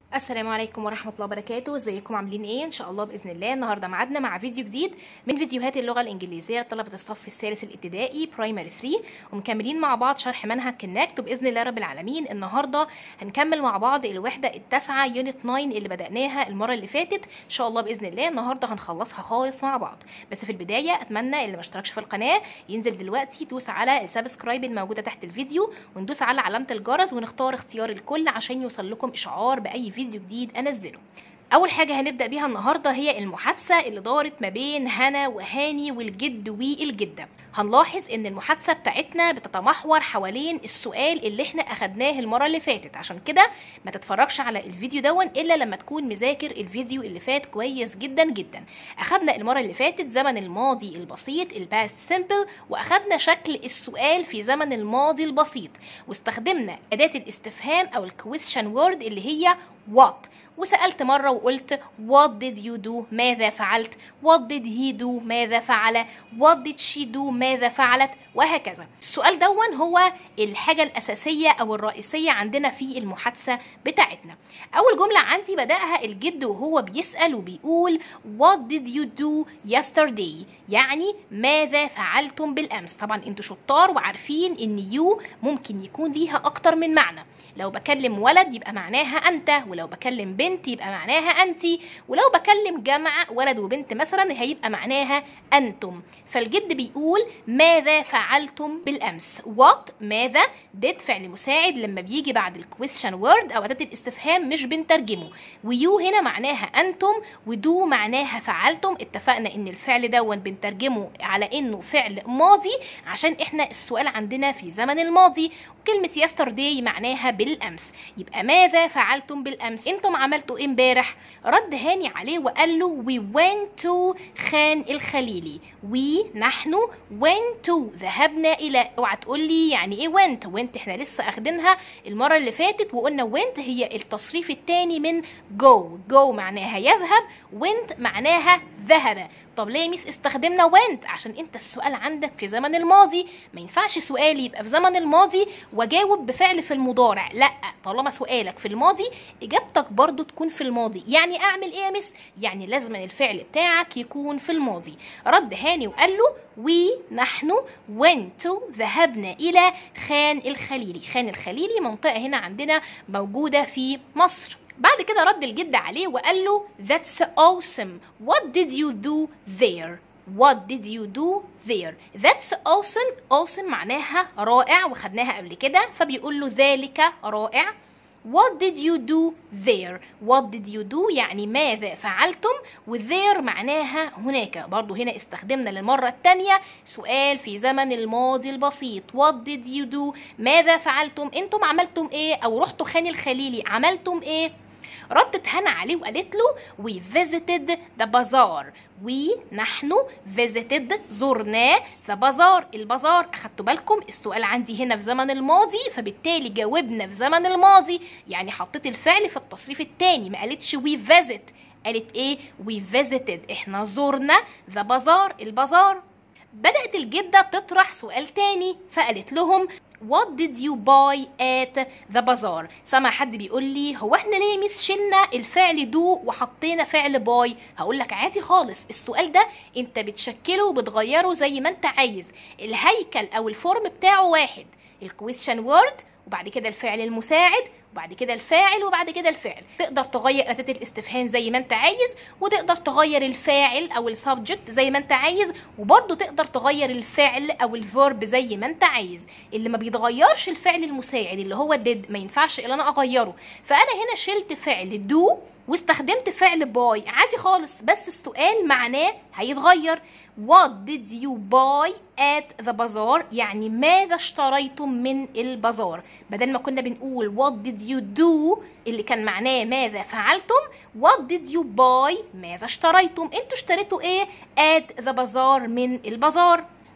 السلام عليكم ورحمة الله وبركاته ازيكم عاملين ايه ان شاء الله باذن الله النهارده ميعادنا مع فيديو جديد من فيديوهات اللغة الانجليزية لطلبة الصف الثالث الابتدائي برايمري 3 ومكملين مع بعض شرح منهج كونكت وباذن الله رب العالمين النهارده هنكمل مع بعض الوحدة التاسعة يونت 9 اللي بدأناها المرة اللي فاتت ان شاء الله باذن الله النهارده هنخلصها خالص مع بعض بس في البداية اتمنى اللي ما اشتركش في القناة ينزل دلوقتي يدوس على السبسكرايب الموجودة تحت الفيديو وندوس على علامة الجرس ونختار اختيار الكل عشان يوصل لكم اشعار باي فيديو جديد انزله اول حاجه هنبدا بيها النهارده هي المحادثه اللي دارت ما بين هنا وهاني والجد والجده هنلاحظ ان المحادثه بتاعتنا بتتمحور حوالين السؤال اللي احنا اخدناه المره اللي فاتت عشان كده ما تتفرجش على الفيديو دون الا لما تكون مذاكر الفيديو اللي فات كويس جدا جدا اخدنا المره اللي فاتت زمن الماضي البسيط الباست سيمبل واخدنا شكل السؤال في زمن الماضي البسيط واستخدمنا اداه الاستفهام او الكويشن وورد اللي هي what وسألت مرة وقلت what did you do ماذا فعلت what did he do ماذا فعل what did she do ماذا فعلت وهكذا السؤال دون هو الحاجة الأساسية أو الرئيسية عندنا في المحادثة بتاعتنا أول جملة عندي بدأها الجد وهو بيسأل وبيقول what did you do yesterday يعني ماذا فعلتم بالأمس طبعا انتوا شطار وعارفين ان you ممكن يكون ليها أكتر من معنى لو بكلم ولد يبقى معناها أنت ولو بكلم بنت يبقى معناها أنت ولو بكلم جمع ولد وبنت مثلا هيبقى معناها أنتم فالجد بيقول ماذا فعلتم بالأمس what ماذا did فعل مساعد لما بيجي بعد الكويشن وورد أو أداة الاستفهام مش بنترجمه ويو هنا معناها أنتم ودو معناها فعلتم اتفقنا إن الفعل دون بنترجمه على إنه فعل ماضي عشان إحنا السؤال عندنا في زمن الماضي وكلمة yesterday معناها بالأمس يبقى ماذا فعلتم بالأمس انتم عملتوا ايه امبارح رد هاني عليه وقال له we went to خان الخليلي we نحن went to ذهبنا الى اوعى تقول لي يعني ايه went went احنا لسه اخدينها المره اللي فاتت وقلنا went هي التصريف الثاني من go go معناها يذهب went معناها ذهب طب ليه ميس استخدمنا went عشان انت السؤال عندك في زمن الماضي ما ينفعش سؤالي يبقى في زمن الماضي واجاوب بفعل في المضارع لا طالما سؤالك في الماضي اجابتك برضو تكون في الماضي يعني اعمل ايه يا مس يعني لازم الفعل بتاعك يكون في الماضي رد هاني وقال له we نحن went to ذهبنا الى خان الخليلي خان الخليلي منطقه هنا عندنا موجوده في مصر بعد كده رد الجد عليه وقال له that's awesome what did you do there what did you do there that's awesome awesome معناها رائع وخدناها قبل كده فبيقول له ذلك رائع What did you do there? What did you do يعني ماذا فعلتم و there معناها هناك برضو هنا استخدمنا للمرة التانية سؤال في زمن الماضي البسيط What did you do? ماذا فعلتم؟ انتم عملتم ايه؟ او رحتوا خان الخليلي عملتم ايه؟ ردت هنا عليه وقالت له we visited the bazaar we نحن visited زرنا the bazaar البازار اخدتوا بالكم السؤال عندي هنا في زمن الماضي فبالتالي جاوبنا في زمن الماضي يعني حطيت الفعل في التصريف الثاني ما قالتش we visit قالت ايه we visited احنا زرنا the bazaar البازار بدأت الجدة تطرح سؤال تاني فقالت لهم What did you buy at the bazaar؟ سمع حد بيقول لي هو احنا ليه ميس شلنا الفعل دو وحطينا فعل باي؟ هقول لك عادي خالص السؤال ده انت بتشكله وبتغيره زي ما انت عايز الهيكل او الفورم بتاعه واحد الكويشن وورد وبعد كده الفعل المساعد وبعد كده الفاعل وبعد كده الفعل تقدر تغير أداة الاستفهام زي ما انت عايز وتقدر تغير الفاعل او السبجكت زي ما انت عايز وبرضه تقدر تغير الفعل او الفيرب زي ما انت عايز اللي ما بيتغيرش الفعل المساعد اللي هو did ما ينفعش الا انا اغيره فانا هنا شلت فعل do واستخدمت فعل باي عادي خالص بس السؤال معناه هيتغير What did you buy at the bazaar يعني ماذا اشتريتم من البازار بدل ما كنا بنقول what did you do اللي كان معناه ماذا فعلتم what did you buy ماذا اشتريتم انتوا اشتريتوا ايه at the bazaar من البازار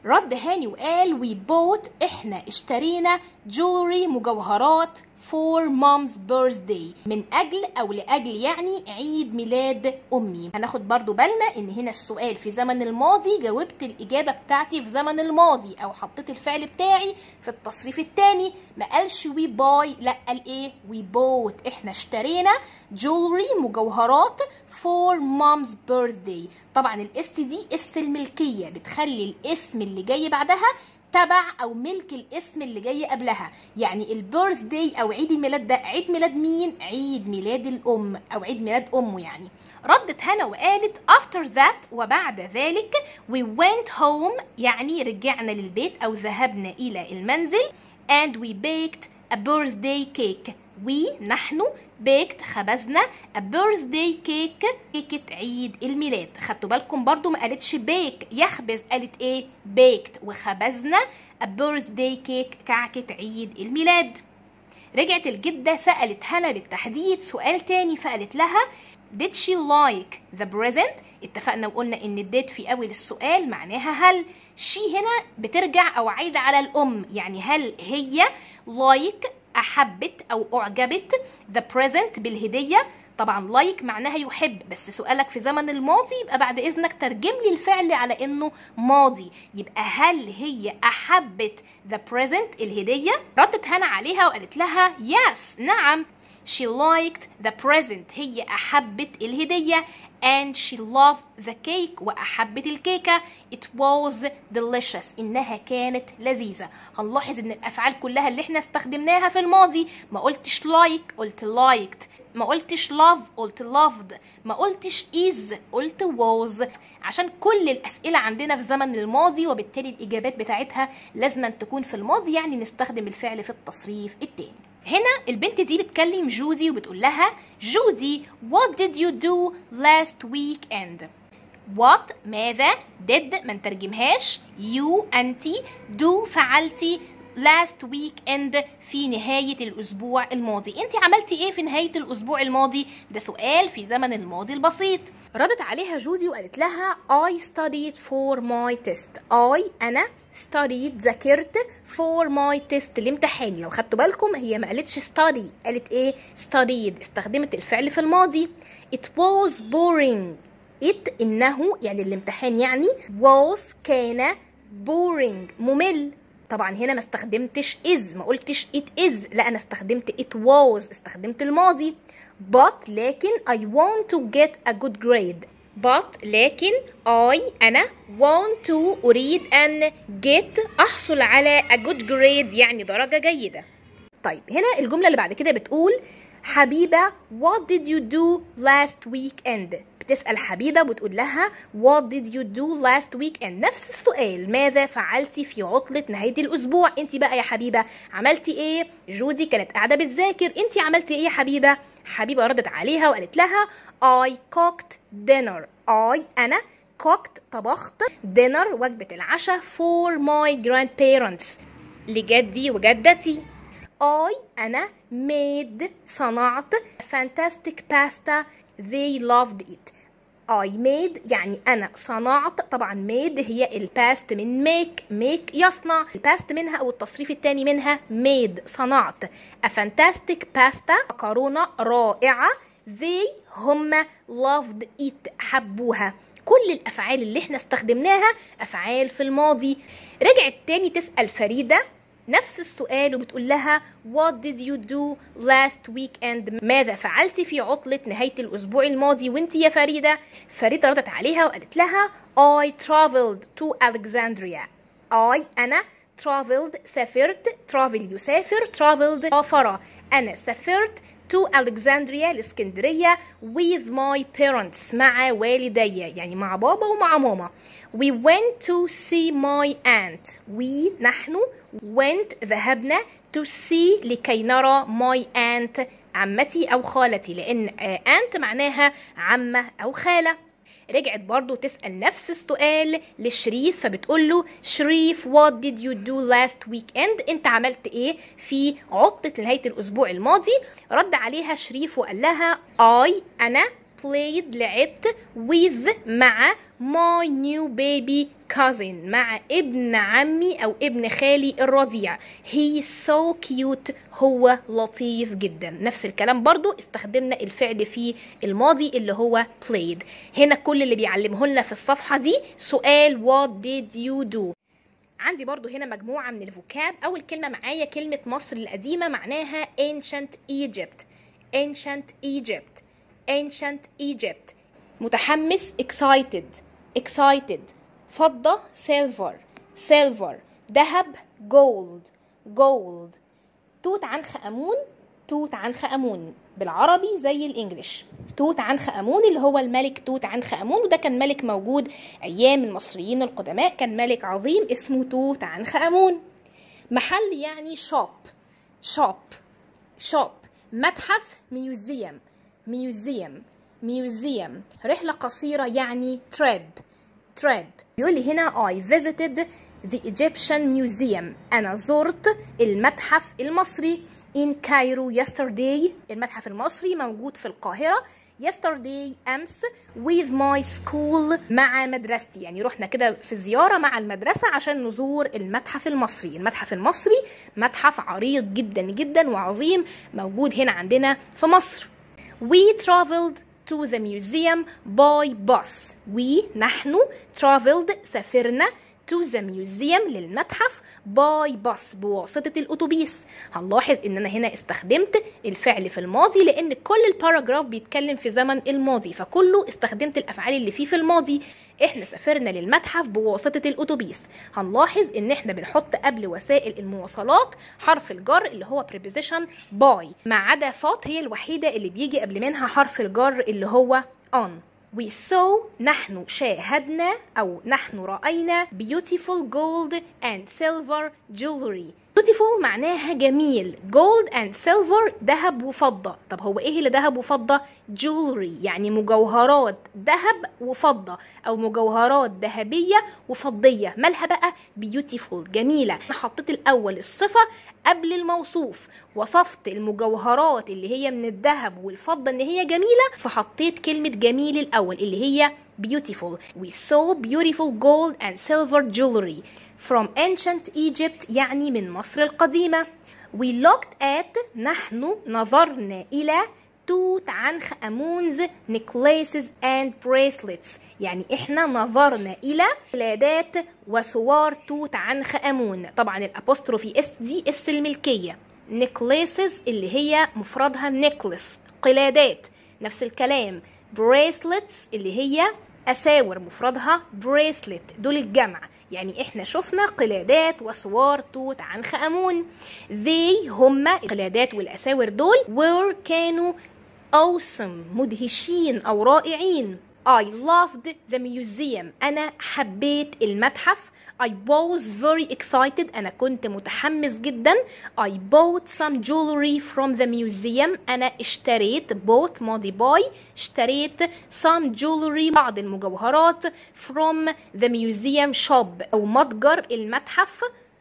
رد هاني وقال we bought احنا اشترينا jewelry مجوهرات for mom's birthday من اجل او لاجل يعني عيد ميلاد امي هناخد برضو بالنا ان هنا السؤال في زمن الماضي جاوبت الاجابه بتاعتي في زمن الماضي او حطيت الفعل بتاعي في التصريف الثاني ما قالش وي باي لا قال ايه وي بوت احنا اشترينا jewelry مجوهرات for mom's birthday طبعا الاس دي اس الملكيه بتخلي الاسم اللي جاي بعدها تبع او ملك الاسم اللي جاي قبلها يعني البيرث داي او عيد الميلاد ده عيد ميلاد مين عيد ميلاد الام او عيد ميلاد امه يعني ردت هنا وقالت after that وبعد ذلك we went home يعني رجعنا للبيت او ذهبنا الى المنزل and we baked a birthday cake we نحن baked خبزنا a birthday cake كيكة عيد الميلاد خدتوا بالكم برضو ما قالتش بيك يخبز قالت ايه baked وخبزنا a birthday cake كعكة عيد الميلاد رجعت الجدة سألت هنا بالتحديد سؤال تاني فقالت لها did she like the present اتفقنا وقلنا ان did في اول السؤال معناها هل she هنا بترجع او عايدة على الام يعني هل هي like احبت او اعجبت the present بالهدية طبعا لايك like معناها يحب بس سؤالك في زمن الماضي يبقى بعد اذنك ترجم لي الفعل على انه ماضي يبقى هل هي احبت the present الهدية ردت هنا عليها وقالت لها yes نعم she liked the present هي احبت الهدية and she loved the cake وأحبت الكيكة it was delicious إنها كانت لذيذة هنلاحظ إن الأفعال كلها اللي احنا استخدمناها في الماضي ما قلتش like قلت liked ما قلتش love قلت loved ما قلتش is قلت was عشان كل الأسئلة عندنا في زمن الماضي وبالتالي الإجابات بتاعتها لازم تكون في الماضي يعني نستخدم الفعل في التصريف التاني هنا البنت دي بتكلم جودي وبتقول لها جودي what did you do last weekend what ماذا did ما نترجمهاش you أنتي do فعلتي last weekend في نهاية الأسبوع الماضي أنت عملتي إيه في نهاية الأسبوع الماضي ده سؤال في زمن الماضي البسيط ردت عليها جودي وقالت لها I studied for my test I أنا studied ذاكرت for my test لامتحاني لو خدتوا بالكم هي ما قالتش study قالت إيه studied استخدمت الفعل في الماضي it was boring it إنه يعني الامتحان يعني was كان boring ممل طبعا هنا ما استخدمتش is ما قلتش it is لا انا استخدمت it was استخدمت الماضي but لكن I want to get a good grade but لكن I أنا want to أريد أن get أحصل على a good grade يعني درجة جيدة طيب هنا الجملة اللي بعد كده بتقول حبيبة what did you do last weekend بتسأل حبيبة بتقول لها what did you do last weekend نفس السؤال ماذا فعلتي في عطلة نهاية الأسبوع انت بقى يا حبيبة عملتي ايه جودي كانت قاعدة بتذاكر انت عملتي ايه يا حبيبة حبيبة ردت عليها وقالت لها I cooked dinner I أنا cooked طبخت dinner وجبة العشاء for my grandparents لجدي وجدتي I أنا made صنعت fantastic pasta they loved it I made يعني أنا صنعت طبعا made هي الباست من make make يصنع الباست منها أو التصريف التاني منها made صنعت a fantastic pasta مكرونة رائعة they هم loved it حبوها كل الأفعال اللي احنا استخدمناها أفعال في الماضي رجعت تاني تسأل فريدة نفس السؤال وبتقول لها What did you do last weekend ماذا فعلت في عطلة نهاية الأسبوع الماضي وانت يا فريدة فريدة ردت عليها وقالت لها I traveled to Alexandria I أنا traveled سافرت travel يسافر traveled سافر أنا سافرت to Alexandria الإسكندرية with my parents مع والدي يعني مع بابا ومع ماما we went to see my aunt we نحن went ذهبنا to see لكي نرى my aunt عمتي أو خالتي لأن aunt معناها عمة أو خالة رجعت برضو تسأل نفس السؤال لشريف فبتقول له شريف what did you do last weekend انت عملت ايه في عطلة نهاية الاسبوع الماضي رد عليها شريف وقال لها I انا played لعبت with مع my new baby cousin مع ابن عمي او ابن خالي الرضيع he so cute هو لطيف جدا نفس الكلام برضو استخدمنا الفعل في الماضي اللي هو played هنا كل اللي بيعلمه لنا في الصفحة دي سؤال what did you do عندي برضو هنا مجموعة من الفوكاب أول كلمة معايا كلمة مصر القديمة معناها ancient Egypt ancient Egypt ancient Egypt متحمس excited excited فضة silver silver ذهب gold gold توت عنخ آمون توت عنخ آمون بالعربي زي الانجليش توت عنخ آمون اللي هو الملك توت عنخ آمون وده كان ملك موجود أيام المصريين القدماء كان ملك عظيم اسمه توت عنخ آمون محل يعني شوب شوب شوب متحف ميوزيوم ميوزيوم ميوزيوم رحلة قصيرة يعني تريب تريب بيقول لي هنا I visited the Egyptian Museum أنا زرت المتحف المصري in Cairo yesterday المتحف المصري موجود في القاهرة yesterday أمس with my school مع مدرستي يعني رحنا كده في زيارة مع المدرسة عشان نزور المتحف المصري المتحف المصري متحف عريق جدا جدا وعظيم موجود هنا عندنا في مصر we traveled to the museum by bus we نحن traveled سافرنا to the museum للمتحف by bus بواسطة الأتوبيس هنلاحظ إن أنا هنا استخدمت الفعل في الماضي لأن كل الباراجراف بيتكلم في زمن الماضي فكله استخدمت الأفعال اللي فيه في الماضي احنا سافرنا للمتحف بواسطة الأتوبيس هنلاحظ إن احنا بنحط قبل وسائل المواصلات حرف الجر اللي هو preposition by ما عدا فات هي الوحيدة اللي بيجي قبل منها حرف الجر اللي هو on We saw نحن شاهدنا أو نحن رأينا beautiful gold and silver jewelry beautiful معناها جميل gold and silver ذهب وفضة طب هو ايه اللي ذهب وفضة jewelry يعني مجوهرات ذهب وفضة او مجوهرات ذهبية وفضية مالها بقى beautiful جميلة انا حطيت الاول الصفة قبل الموصوف وصفت المجوهرات اللي هي من الذهب والفضة ان هي جميلة فحطيت كلمة جميل الاول اللي هي beautiful we saw beautiful gold and silver jewelry from ancient Egypt يعني من مصر القديمة we looked at نحن نظرنا إلى توت عنخ آمونز necklaces and bracelets يعني احنا نظرنا إلى قلادات وسوار توت عنخ آمون طبعا الأبوستروفي اس دي اس الملكية necklaces اللي هي مفردها necklace قلادات نفس الكلام bracelets اللي هي أساور مفردها bracelet دول الجمع يعني احنا شفنا قلادات وسوار توت عنخ آمون they هما القلادات والأساور دول were كانوا awesome مدهشين أو رائعين I loved the museum أنا حبيت المتحف I was very excited أنا كنت متحمس جدا I bought some jewelry from the museum أنا اشتريت bought ماضي باي اشتريت some jewelry بعض المجوهرات from the museum shop أو متجر المتحف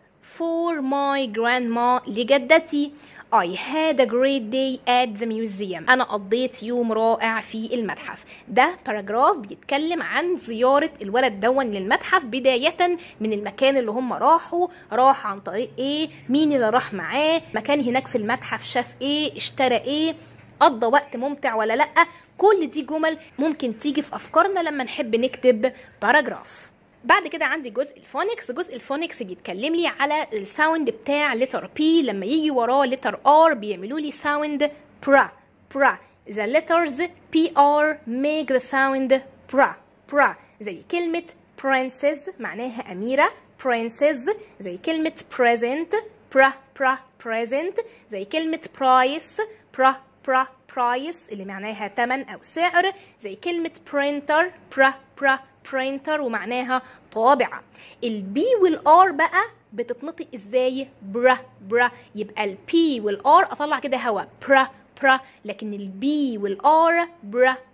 for my grandma لجدتي I had a great day at the museum أنا قضيت يوم رائع في المتحف ده باراجراف بيتكلم عن زيارة الولد دون للمتحف بداية من المكان اللي هم راحوا راح عن طريق ايه مين اللي راح معاه مكان هناك في المتحف شاف ايه اشترى ايه قضى وقت ممتع ولا لأ كل دي جمل ممكن تيجي في أفكارنا لما نحب نكتب باراجراف بعد كده عندي جزء الفونكس جزء الفونكس بيتكلم لي على الساوند بتاع لتر بي لما يجي وراه لتر ار بيعملوا لي ساوند برا برا the letters PR make the sound برا برا زي كلمة princess معناها أميرة princess زي كلمة present برا برا present زي كلمة price برا برا price اللي معناها تمن أو سعر زي كلمة printer برا برا printer ومعناها طابعة البي والار بقى بتتنطق ازاي برا برا يبقى البي والار اطلع كده هوا برا برا لكن البي والار برا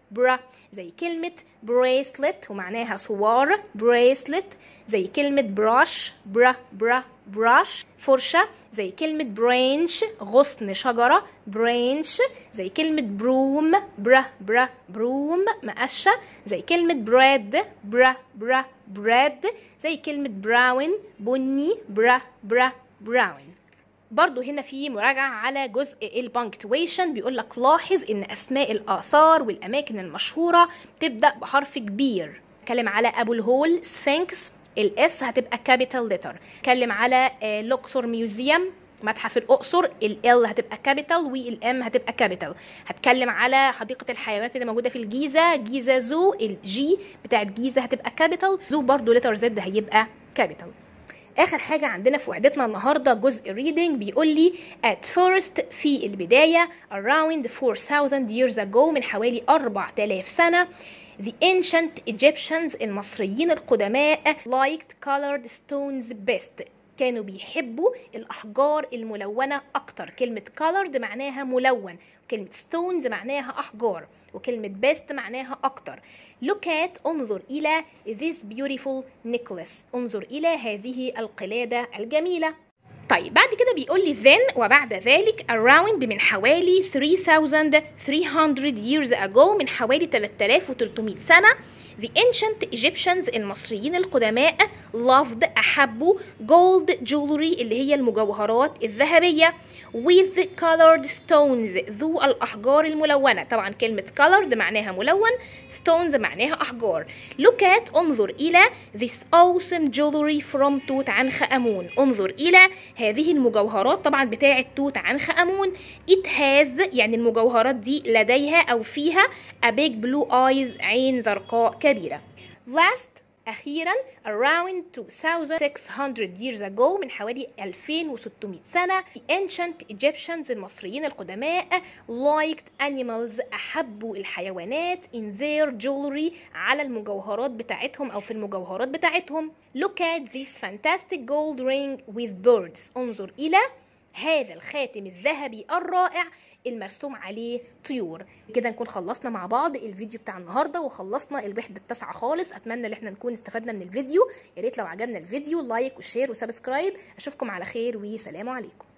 برا زي كلمة bracelet ومعناها صوار bracelet زي كلمة brush برا برا brush فرشة زي كلمة branch غصن شجرة branch زي كلمة broom برا برا broom مقشة زي كلمة bread برا برا bread زي كلمة brown بني برا برا brown برضو هنا في مراجعة على جزء البانكتويشن بيقول لك لاحظ ان اسماء الاثار والاماكن المشهورة تبدأ بحرف كبير اتكلم على ابو الهول سفنكس الاس هتبقى كابيتال لتر اتكلم على لوكسور ميوزيوم متحف الاقصر ال هتبقى كابيتال والام هتبقى كابيتال هتكلم على حديقه الحيوانات اللي موجوده في الجيزه جيزه زو الجي بتاعت جيزه هتبقى كابيتال زو برضو لتر زد هيبقى كابيتال اخر حاجه عندنا في وحدتنا النهارده جزء ريدنج بيقول لي at first في البدايه around 4000 years ago من حوالي 4000 سنه The ancient Egyptians المصريين القدماء liked colored stones best كانوا بيحبوا الأحجار الملونة أكتر كلمة colored معناها ملون كلمة stones معناها أحجار وكلمة best معناها أكتر look at انظر إلى this beautiful necklace انظر إلى هذه القلادة الجميلة طيب بعد كده بيقول لي then وبعد ذلك around من حوالي 3300 years ago من حوالي 3300 سنة The ancient Egyptians المصريين القدماء loved أحبوا gold jewelry اللي هي المجوهرات الذهبية with colored stones ذو الأحجار الملونة طبعا كلمة colored معناها ملون stones معناها أحجار look at انظر إلى this awesome jewelry from توت عنخ آمون انظر إلى هذه المجوهرات طبعا بتاعة توت عنخ آمون it has يعني المجوهرات دي لديها أو فيها a big blue eyes عين زرقاء كبيرة last أخيرا around 2600 years ago من حوالي 2600 سنة the ancient Egyptians المصريين القدماء liked animals أحبوا الحيوانات in their jewelry على المجوهرات بتاعتهم أو في المجوهرات بتاعتهم look at this fantastic gold ring with birds انظر إلى هذا الخاتم الذهبي الرائع المرسوم عليه طيور كده نكون خلصنا مع بعض الفيديو بتاع النهارده وخلصنا الوحده التاسعه خالص اتمنى ان احنا نكون استفدنا من الفيديو يا ريت لو عجبنا الفيديو لايك وشير وسبسكرايب اشوفكم على خير وسلام عليكم